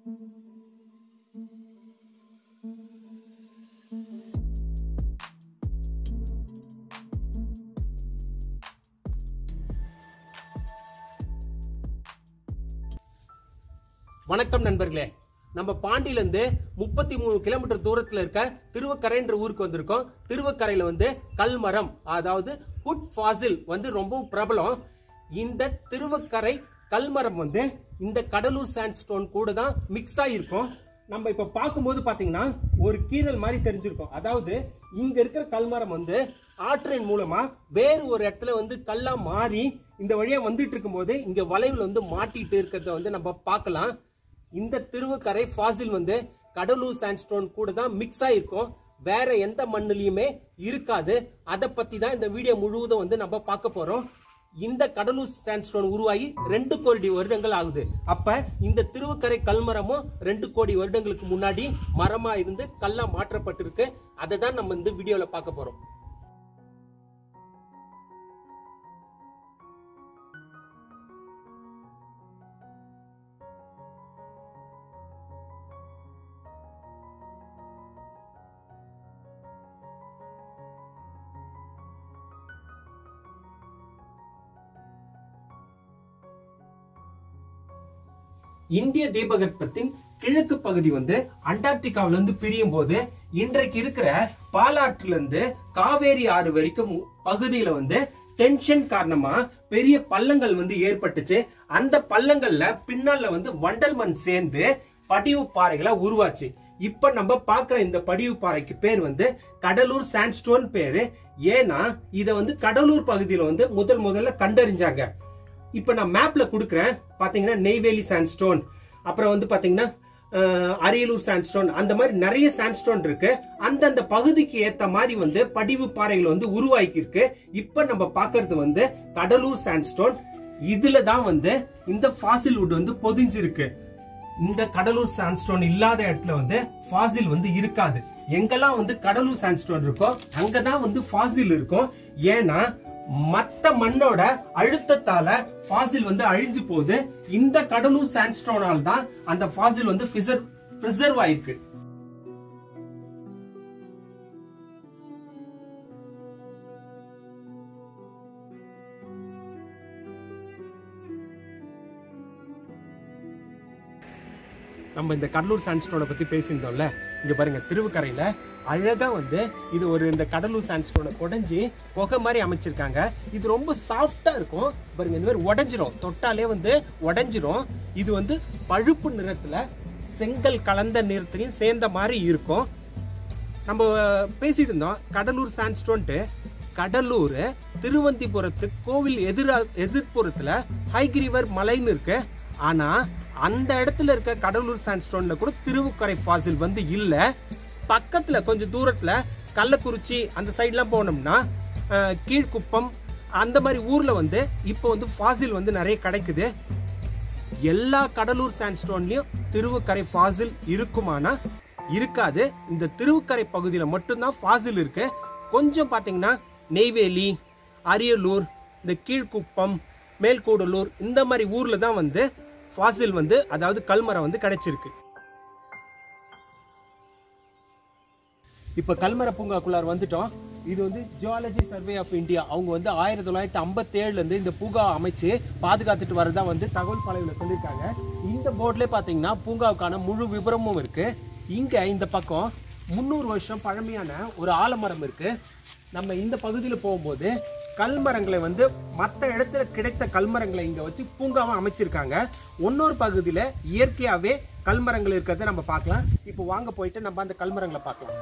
வணக்கம் நண்பர்களே நம்ம பாண்டியிலேருந்து முப்பத்தி மூணு கிலோமீட்டர் தூரத்தில் இருக்க திருவக்கரைன்ற ஊருக்கு வந்திருக்கோம் திருவக்கரையில் வந்து கல்மரம் அதாவது ஹுட் ஃபாசில் வந்து ரொம்ப பிரபலம் இந்த திருவக்கரை கல்மரம் வந்து இந்த கடலூர் சாண்ட்ஸ்டோன் கூட தான் மிக்ஸ் ஆகிருக்கும் நம்ம இப்ப பார்க்கும்போது பாத்தீங்கன்னா ஒரு கீறல் மாதிரி தெரிஞ்சிருக்கும் அதாவது இங்க இருக்கிற கல்மரம் வந்து ஆற்றின் மூலமா வேறு ஒரு இடத்துல வந்து கல்லா மாறி இந்த வழியா வந்துட்டு இருக்கும்போது இங்க வளைவில் வந்து மாட்டிட்டு இருக்கிறத வந்து நம்ம பார்க்கலாம் இந்த திருவக்கரை ஃபாசில் வந்து கடலூர் சாண்ட்ஸ்டோன் கூட தான் மிக்ஸ் ஆயிருக்கும் வேற எந்த மண்ணுலயுமே இருக்காது அதை பத்தி தான் இந்த வீடியோ முழுவதும் வந்து நம்ம பார்க்க போறோம் இந்த கடலூர் சாண்ட்ஸ்டோன் உருவாகி ரெண்டு கோடி வருடங்கள் ஆகுது அப்ப இந்த திருவக்கரை கல்மரமும் ரெண்டு கோடி வருடங்களுக்கு முன்னாடி மரமா இருந்து கல்லா மாற்றப்பட்டிருக்கு அதை தான் நம்ம இந்த வீடியோல பார்க்க போறோம் இந்திய தீபகற்பத்தின் கிழக்கு பகுதி வந்து அண்டார்டிகாவில இருந்து பிரியும் போது இன்றைக்கு இருக்கிற பாலாற்றுல இருந்து காவேரி ஆறு வரைக்கும் பகுதியில வந்து டென்ஷன் காரணமா பெரிய பள்ளங்கள் வந்து ஏற்பட்டுச்சு அந்த பள்ளங்கள்ல பின்னால வந்து வண்டல் மண் சேர்ந்து படிவு பாறைகளா உருவாச்சு இப்ப நம்ம பாக்குற இந்த படிவு பாறைக்கு பேர் வந்து கடலூர் சாண்ட்ஸ்டோன் பேரு ஏன்னா இத வந்து கடலூர் பகுதியில வந்து முதல் முதல்ல கண்டறிஞ்சாங்க இப்ப நான் மேப்ல கொடுக்குறேன் பாத்தீங்கன்னா நெய்வேலி சாண்ட்ஸ்டோன் அப்புறம் வந்து பாத்தீங்கன்னா அஹ், அரியலூர் சாண்ட்ஸ்டோன் அந்த மாதிரி நிறைய சாண்ட்ஸ்டோன் இருக்கு அந்தந்த பகுதிக்கு ஏத்த மாதிரி வந்து படிவு பாறைகள் வந்து உருவாக்கி இருக்கு இப்ப நம்ம பாக்குறது வந்து கடலூர் சாண்ட்ஸ்டோன் இதுல தான் வந்து இந்த ஃபாசில் வுட் வந்து பொதிஞ்சிருக்கு இந்த கடலூர் சாண்ட்ஸ்டோன் இல்லாத இடத்துல வந்து ஃபாசில் வந்து இருக்காது எங்கெல்லாம் வந்து கடலூர் சாண்ட்ஸ்டோன் இருக்கோ அங்கதான் வந்து ஃபாசில் இருக்கும் ஏன்னா மத்த மண்ணோட அழுத்தத்தால ஃபாசில் வந்து அழிஞ்சு போகுது இந்த கடலூர் சாண்ட்ஸ்டோனால் தான் அந்த ஃபாசில் வந்து பிரிசர்வ் ஆயிருக்கு நம்ம இந்த கடலூர் சாண்ட்ஸ்டோனை பத்தி பேசியிருந்தோம்ல இங்க பாருங்க திருவுக்கரையில அழகா வந்து இது ஒரு இந்த கடலூர் சாண்ட்ஸ்டோனை குடஞ்சி புகை மாதிரி அமைச்சிருக்காங்க இது ரொம்ப சாஃப்டா இருக்கும் பாருங்க இந்த மாதிரி உடைஞ்சிரும் தொட்டாலே வந்து உடைஞ்சிரும் இது வந்து பழுப்பு நிறத்துல செங்கல் கலந்த நிறத்திலையும் சேர்ந்த மாதிரி இருக்கும் நம்ம பேசிட்டு இருந்தோம் கடலூர் சாண்ட்ஸ்டோன்ட்டு கடலூர் திருவந்திபுரத்து கோவில் எதிரா எதிர்ப்புறத்துல ஹைகிரிவர் மலைன்னு இருக்கு ஆனா அந்த இடத்துல இருக்க கடலூர் சாண்ட்ஸ்டோன்ல கூட திருவுக்கரை ஃபாசில் வந்து இல்ல பக்கத்துல கொஞ்சம் தூரத்துல கள்ளக்குறிச்சி அந்த சைட்லாம் போனோம்னா அஹ், கீழ்குப்பம் அந்த மாதிரி ஊர்ல வந்து இப்போ வந்து ஃபாசில் வந்து நிறைய கிடைக்குது எல்லா கடலூர் சாண்ட்ஸ்டோன்லயும் திருவுக்கரை ஃபாசில் இருக்குமானா இருக்காது இந்த திருவுக்கரை பகுதியில் மட்டும்தான் ஃபாசில் இருக்கு கொஞ்சம் பார்த்தீங்கன்னா நெய்வேலி அரியலூர் இந்த கீழ்குப்பம் மேல்கூடலூர் இந்த மாதிரி ஊர்ல தான் வந்து ஃபாசில் வந்து அதாவது கல்மரம் வந்து கிடைச்சிருக்கு இப்ப கல்மர பூங்காக்குள்ளார் வந்துட்டோம் இது வந்து ஜியாலஜி சர்வே ஆஃப் இந்தியா அவங்க வந்து ஆயிரத்தி தொள்ளாயிரத்தி ஐம்பத்தி ஏழுல இருந்து இந்த பூங்கா அமைச்சு பாதுகாத்துட்டு வரதா வந்து தகவல் பலகையில சொல்லியிருக்காங்க இந்த போர்ட்ல பாத்தீங்கன்னா பூங்காவுக்கான முழு விவரமும் இருக்கு இங்க இந்த பக்கம் முந்நூறு வருஷம் பழமையான ஒரு ஆலமரம் இருக்கு நம்ம இந்த பகுதியில் போகும்போது கல்மரங்களை வந்து மற்ற இடத்துல கிடைத்த கல்மரங்களை இங்க வச்சு பூங்காவை அமைச்சிருக்காங்க இன்னொரு பகுதியில இயற்கையாவே கல்மரங்கள் இருக்கிறத நம்ம பார்க்கலாம் இப்போ வாங்க போயிட்டு நம்ம அந்த கல்மரங்களை பார்க்கலாம்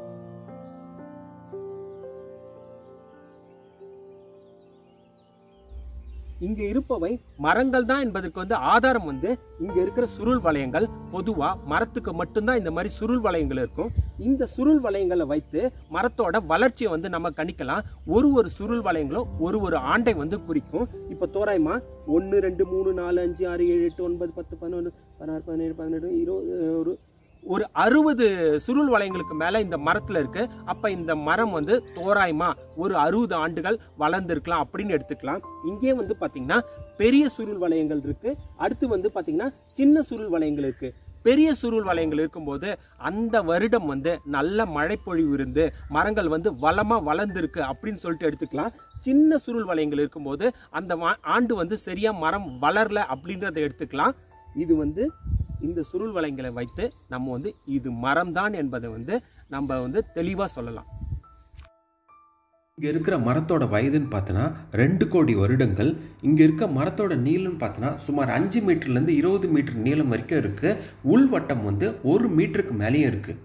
இங்க இருப்பவை மரங்கள் தான் என்பதற்கு வந்து ஆதாரம் வந்து இங்க இருக்கிற சுருள் வளையங்கள் பொதுவா மரத்துக்கு மட்டும்தான் இந்த மாதிரி சுருள் வளையங்கள் இருக்கும் இந்த சுருள் வளையங்களை வைத்து மரத்தோட வளர்ச்சியை வந்து நம்ம கணிக்கலாம் ஒரு ஒரு சுருள் வளையங்களும் ஒரு ஒரு ஆண்டை வந்து குறிக்கும் இப்ப தோராயமா ஒன்னு ரெண்டு மூணு நாலு அஞ்சு ஆறு ஏழு எட்டு ஒன்பது பத்து பதினொன்று பதினாறு பதினேழு பதினெட்டு இருபது ஒரு ஒரு அறுபது சுருள் வளையங்களுக்கு மேல இந்த மரத்துல இருக்கு அப்ப இந்த மரம் வந்து தோராயமா ஒரு அறுபது ஆண்டுகள் வளர்ந்திருக்கலாம் அப்படின்னு எடுத்துக்கலாம் இங்கே வந்து பாத்தீங்கன்னா பெரிய சுருள் வளையங்கள் இருக்கு அடுத்து வந்து பாத்தீங்கன்னா சின்ன சுருள் வளையங்கள் இருக்கு பெரிய சுருள் வளையங்கள் இருக்கும்போது அந்த வருடம் வந்து நல்ல மழைப்பொழிவு இருந்து மரங்கள் வந்து வளமா வளர்ந்துருக்கு அப்படின்னு சொல்லிட்டு எடுத்துக்கலாம் சின்ன சுருள் வளையங்கள் இருக்கும்போது அந்த வா- ஆண்டு வந்து சரியா மரம் வளரல அப்படின்றத எடுத்துக்கலாம் இது வந்து இந்த சுருள் வளையங்களை வைத்து நம்ம வந்து இது மரம்தான் என்பதை வந்து நம்ம வந்து தெளிவா சொல்லலாம் இங்கே இருக்கிற மரத்தோட வயதுன்னு பார்த்தோன்னா ரெண்டு கோடி வருடங்கள் இங்கே இருக்க மரத்தோட நீளம்னு பார்த்தோன்னா சுமார் அஞ்சு மீட்டர்லேருந்து இருபது மீட்டர் நீளம் வரைக்கும் இருக்குது உள்வட்டம் வந்து ஒரு மீட்டருக்கு மேலேயும் இருக்குது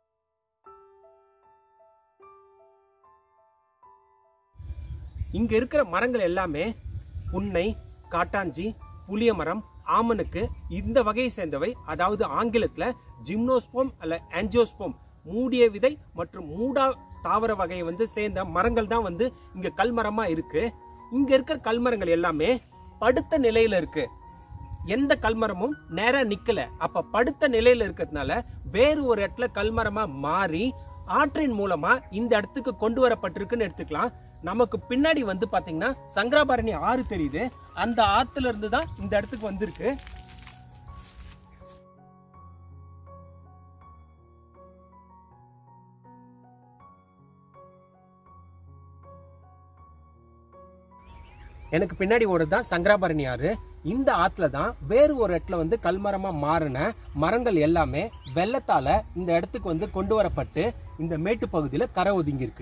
இங்க இருக்கிற மரங்கள் எல்லாமே புன்னை காட்டாஞ்சி புளிய மரம் ஆமனுக்கு இந்த வகையை சேர்ந்தவை அதாவது ஆங்கிலத்துல ஜிம்னோஸ்போம் அல்ல ஆன்ஜியோஸ்போம் மூடிய விதை மற்றும் மூடா தாவர வகையை வந்து சேர்ந்த மரங்கள் தான் வந்து இங்க கல்மரமா இருக்கு இங்க இருக்கிற கல்மரங்கள் எல்லாமே படுத்த நிலையில இருக்கு எந்த கல்மரமும் நேரா நிக்கல அப்ப படுத்த நிலையில இருக்கிறதுனால வேறு ஒரு இடத்துல கல்மரமா மாறி ஆற்றின் மூலமா இந்த இடத்துக்கு கொண்டு வரப்பட்டிருக்குன்னு எடுத்துக்கலாம் நமக்கு பின்னாடி வந்து பாத்தீங்கன்னா சங்கராபரணி ஆறு தெரியுது அந்த ஆத்துல இருந்து தான் இந்த இடத்துக்கு வந்திருக்கு எனக்கு பின்னாடி ஓடுறது தான் சங்கராபரணி ஆறு இந்த ஆத்துல தான் வேறு ஒரு இடத்துல வந்து கல்மரமா மாறின மரங்கள் எல்லாமே வெள்ளத்தால இந்த இடத்துக்கு வந்து கொண்டு வரப்பட்டு இந்த மேட்டு பகுதியில கரை ஒதுங்கி இருக்கு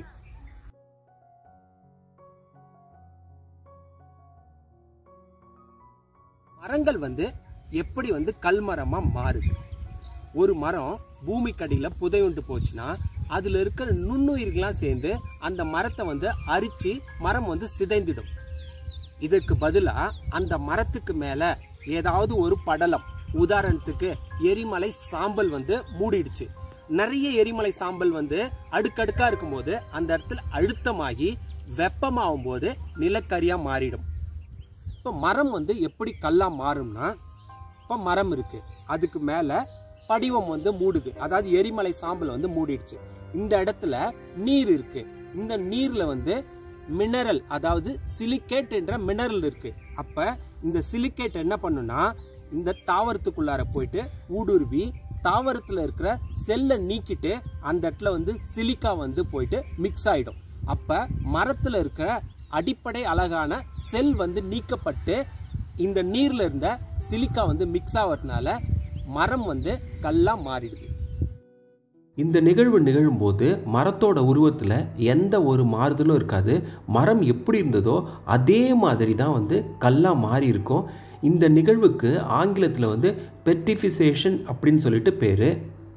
மரங்கள் வந்து எப்படி வந்து கல்மரமா மாறுது ஒரு மரம் பூமிக்கடியில புதையுண்டு போச்சுன்னா அதுல இருக்கிற நுண்ணுயிர்கள்லாம் சேர்ந்து அந்த மரத்தை வந்து அரிச்சு மரம் வந்து சிதைந்திடும் இதற்கு பதிலா அந்த மரத்துக்கு மேல ஏதாவது ஒரு படலம் உதாரணத்துக்கு எரிமலை சாம்பல் வந்து மூடிடுச்சு நிறைய எரிமலை சாம்பல் வந்து அடுக்கடுக்கா இருக்கும்போது அந்த இடத்துல அழுத்தமாகி வெப்பமாகும் போது நிலக்கரியா மாறிடும் இப்போ மரம் வந்து எப்படி கல்லா மாறும்னா இப்போ மரம் இருக்கு அதுக்கு மேல படிவம் வந்து மூடுது அதாவது எரிமலை சாம்பல் வந்து மூடிடுச்சு இந்த இடத்துல நீர் இருக்கு இந்த நீர்ல வந்து மினரல் அதாவது சிலிக்கேட் என்ற மினரல் இருக்கு அப்ப இந்த சிலிக்கேட் என்ன பண்ணுனா இந்த தாவரத்துக்குள்ளார போயிட்டு ஊடுருவி தாவரத்துல இருக்கிற செல்லை நீக்கிட்டு அந்த இடத்துல வந்து சிலிக்கா வந்து போயிட்டு மிக்ஸ் ஆயிடும் அப்ப மரத்துல இருக்கிற அடிப்படை அழகான செல் வந்து நீக்கப்பட்டு இந்த நீர்ல இருந்த சிலிக்கா வந்து மிக்ஸ் ஆகிறதுனால மரம் வந்து கல்லா மாறிடுது இந்த நிகழ்வு நிகழும்போது மரத்தோட உருவத்தில் எந்த ஒரு மாறுதலும் இருக்காது மரம் எப்படி இருந்ததோ அதே மாதிரி தான் வந்து கல்லாக மாறி இருக்கும் இந்த நிகழ்வுக்கு ஆங்கிலத்தில் வந்து பெர்டிஃபிசேஷன் அப்படின்னு சொல்லிட்டு பேர்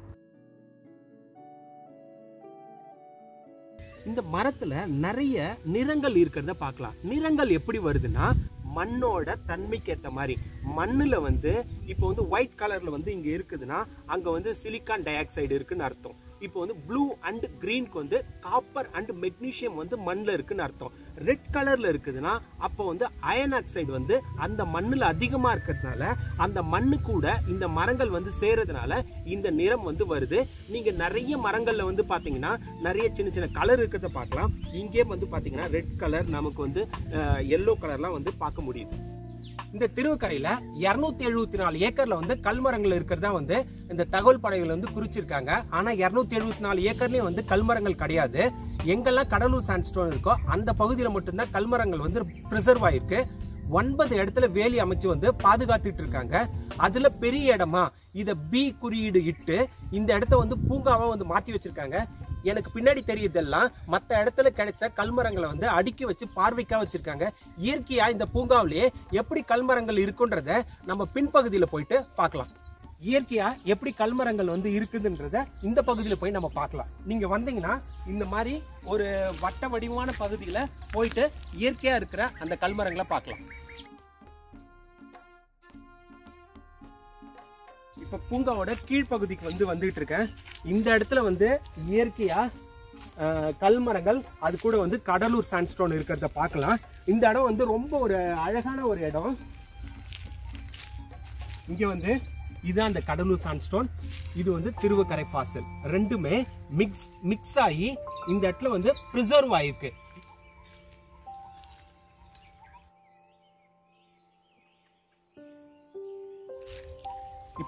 இந்த மரத்துல நிறைய நிறங்கள் இருக்கிறத பார்க்கலாம் நிறங்கள் எப்படி வருதுன்னா மண்ணோட தன்மைக்கு ஏத்த மாதிரி மண்ணுல வந்து இப்போ வந்து ஒயிட் கலர்ல வந்து இங்க இருக்குதுன்னா அங்க வந்து சிலிக்கான் டை ஆக்சைடு இருக்குன்னு அர்த்தம் இப்போ வந்து ப்ளூ அண்ட் கிரீனுக்கு வந்து காப்பர் அண்ட் மெக்னீசியம் வந்து மண்ணில் இருக்குன்னு அர்த்தம் ரெட் கலர்ல இருக்குதுன்னா அப்போ வந்து அயன் ஆக்சைடு வந்து அந்த மண்ணுல அதிகமா இருக்கிறதுனால அந்த மண்ணு கூட இந்த மரங்கள் வந்து சேர்றதுனால இந்த நிறம் வந்து வருது நீங்க நிறைய மரங்கள்ல வந்து பாத்தீங்கன்னா நிறைய சின்ன சின்ன கலர் இருக்கிறத பார்க்கலாம் இங்கே வந்து பாத்தீங்கன்னா ரெட் கலர் நமக்கு வந்து எல்லோ கலர்லாம் வந்து பார்க்க முடியுது இந்த திருவக்கரையில இருநூத்தி எழுபத்தி நாலு ஏக்கர்ல வந்து கல்மரங்கள் இருக்கிறதா வந்து இந்த தகவல் படைகள் வந்து குறிச்சிருக்காங்க ஆனா இருநூத்தி எழுபத்தி நாலு ஏக்கர்லயும் வந்து கல்மரங்கள் கிடையாது எங்கெல்லாம் கடலூர் சாண்ட்ஸ்டோன் இருக்கோ அந்த பகுதியில மட்டும்தான் கல்மரங்கள் வந்து ப்ரிசர்வ் ஆயிருக்கு ஒன்பது இடத்துல வேலி அமைச்சு வந்து பாதுகாத்துட்டு இருக்காங்க அதுல பெரிய இடமா இத பி குறியீடு இட்டு இந்த இடத்த வந்து பூங்காவா வந்து மாத்தி வச்சிருக்காங்க எனக்கு பின்னாடி தெரியறதெல்லாம் மத்த இடத்துல கிடைச்ச கல்மரங்களை வந்து அடுக்கி வச்சு பார்வைக்கா வச்சிருக்காங்க இயற்கையா இந்த பூங்காவிலேயே எப்படி கல்மரங்கள் இருக்குன்றத நம்ம பின்பகுதியில போயிட்டு பார்க்கலாம் இயற்கையா எப்படி கல்மரங்கள் வந்து இருக்குதுன்றத இந்த பகுதியில போய் நம்ம பார்க்கலாம் நீங்க வந்தீங்கன்னா இந்த மாதிரி ஒரு வட்ட வடிவான பகுதியில போயிட்டு இயற்கையா இருக்கிற அந்த கல்மரங்களை பார்க்கலாம் இப்ப பூங்காவோட கீழ்ப்பகுதிக்கு வந்து வந்துகிட்டு இருக்கேன் இந்த இடத்துல வந்து இயற்கையா அஹ், கல்மரங்கள் அது கூட வந்து கடலூர் சாண்ட்ஸ்டோன் இருக்கிறத பார்க்கலாம் இந்த இடம் வந்து ரொம்ப ஒரு அழகான ஒரு இடம் இங்க வந்து இதுதான் அந்த கடலூர் சாண்ட்ஸ்டோன் இது வந்து திருவக்கரை ஃபாசல் ரெண்டுமே மிக்ஸ் மிக்ஸ் ஆகி இந்த இடத்துல வந்து ப்ரிசர்வ் ஆயிருக்கு இப்ப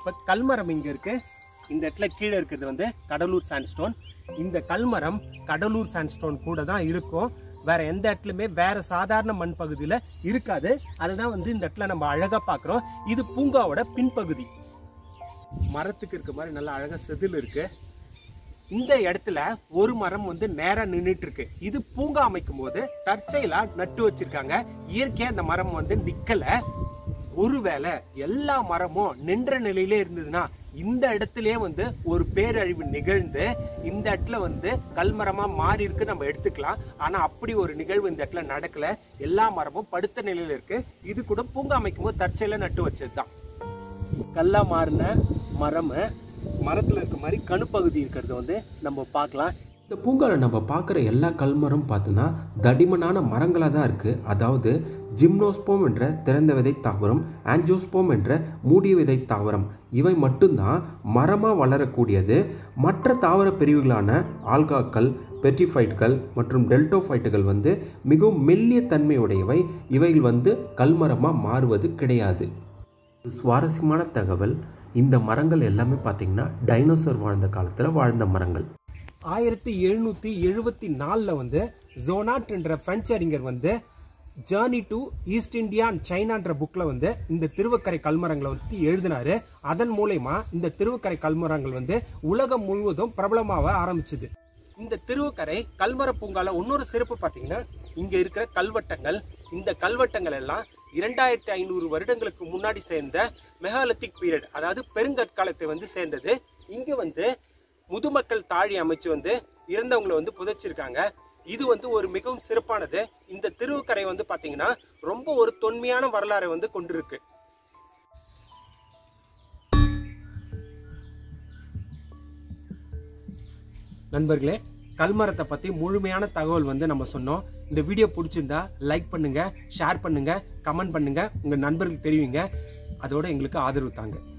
இப்ப கல்மரம் இங்க இருக்கு இந்த இடத்துல கீழே இருக்கிறது வந்து கடலூர் சாண்ட்ஸ்டோன் இந்த கல்மரம் கடலூர் சாண்ட்ஸ்டோன் கூட தான் இருக்கும் வேற எந்த இடத்துலயுமே வேற சாதாரண மண் பகுதியில இருக்காது அதுதான் வந்து இந்த இடத்துல நம்ம அழகா பாக்குறோம் இது பூங்காவோட பின்பகுதி மரத்துக்கு இருக்க மாதிரி நல்லா அழகா செதில் இருக்கு இந்த இடத்துல ஒரு மரம் வந்து நேரா நின்னுட்டு இருக்கு இது பூங்கா அமைக்கும் போது தற்செயலா நட்டு வச்சிருக்காங்க இயற்கையா அந்த மரம் வந்து நிக்கல ஒருவேளை எல்லா மரமும் நின்ற நிலையிலே இருந்ததுன்னா இந்த இடத்துலயே வந்து ஒரு பேரழிவு நிகழ்ந்து இந்த இடத்துல வந்து கல்மரமா மாறி இருக்கு நம்ம எடுத்துக்கலாம் ஆனா அப்படி ஒரு நிகழ்வு இந்த இடத்துல நடக்கல எல்லா மரமும் படுத்த நிலையில இருக்கு இது கூட பூங்கா அமைக்கும் போது தற்செயலா நட்டு வச்சதுதான் கல்லா மாறின மரம் மரத்துல இருக்க மாதிரி கணுப்பகுதி இருக்கிறத வந்து நம்ம பார்க்கலாம் இந்த பூங்காவில் நம்ம பார்க்குற எல்லா கல்மரம் பார்த்தோன்னா தடிமனான மரங்களாக தான் இருக்குது அதாவது ஜிம்னோஸ்போம் என்ற திறந்த விதை தாவரம் ஆன்ஜோஸ்போம் என்ற மூடிய விதை தாவரம் இவை மட்டும்தான் மரமாக வளரக்கூடியது மற்ற தாவர பிரிவுகளான ஆல்காக்கள் பெட்ரிஃபைட்டுகள் மற்றும் டெல்டோஃபைட்டுகள் வந்து மிகவும் மெல்லிய தன்மையுடையவை இவைகள் வந்து கல்மரமாக மாறுவது கிடையாது ஒரு சுவாரஸ்யமான தகவல் இந்த மரங்கள் எல்லாமே பார்த்திங்கன்னா டைனோசர் வாழ்ந்த காலத்தில் வாழ்ந்த மரங்கள் ஆயிரத்தி எழுநூத்தி எழுபத்தி நாலுல வந்து ஜோனாட் என்ற பிரெஞ்சு அறிஞர் வந்து journey to East India and சைனான்ற புக்ல வந்து இந்த திருவக்கரை கல்மரங்களை வந்து எழுதினாரு அதன் மூலயமா இந்த திருவக்கரை கல்மரங்கள் வந்து உலகம் முழுவதும் பிரபலமாக ஆரம்பிச்சது இந்த திருவக்கரை கல்மர பூங்கால இன்னொரு சிறப்பு பாத்தீங்கன்னா இங்க இருக்கிற கல்வெட்டங்கள் இந்த கல்வெட்டங்கள் எல்லாம் இரண்டாயிரத்தி ஐநூறு வருடங்களுக்கு முன்னாடி சேர்ந்த மெகாலித்திக் பீரியட் அதாவது பெருங்கற்காலத்தை வந்து சேர்ந்தது இங்க வந்து முதுமக்கள் தாழி அமைச்சு வந்து இறந்தவங்களை வந்து புதைச்சிருக்காங்க இது வந்து ஒரு மிகவும் சிறப்பானது இந்த திருவுக்கரை வந்து பாத்தீங்கன்னா ரொம்ப ஒரு தொன்மையான வரலாறை வந்து கொண்டிருக்கு நண்பர்களே கல்மரத்தை பத்தி முழுமையான தகவல் வந்து நம்ம சொன்னோம் இந்த வீடியோ பிடிச்சிருந்தா லைக் பண்ணுங்க ஷேர் பண்ணுங்க கமெண்ட் பண்ணுங்க உங்க நண்பர்களுக்கு தெரிவிங்க அதோட எங்களுக்கு ஆதரவு தாங்க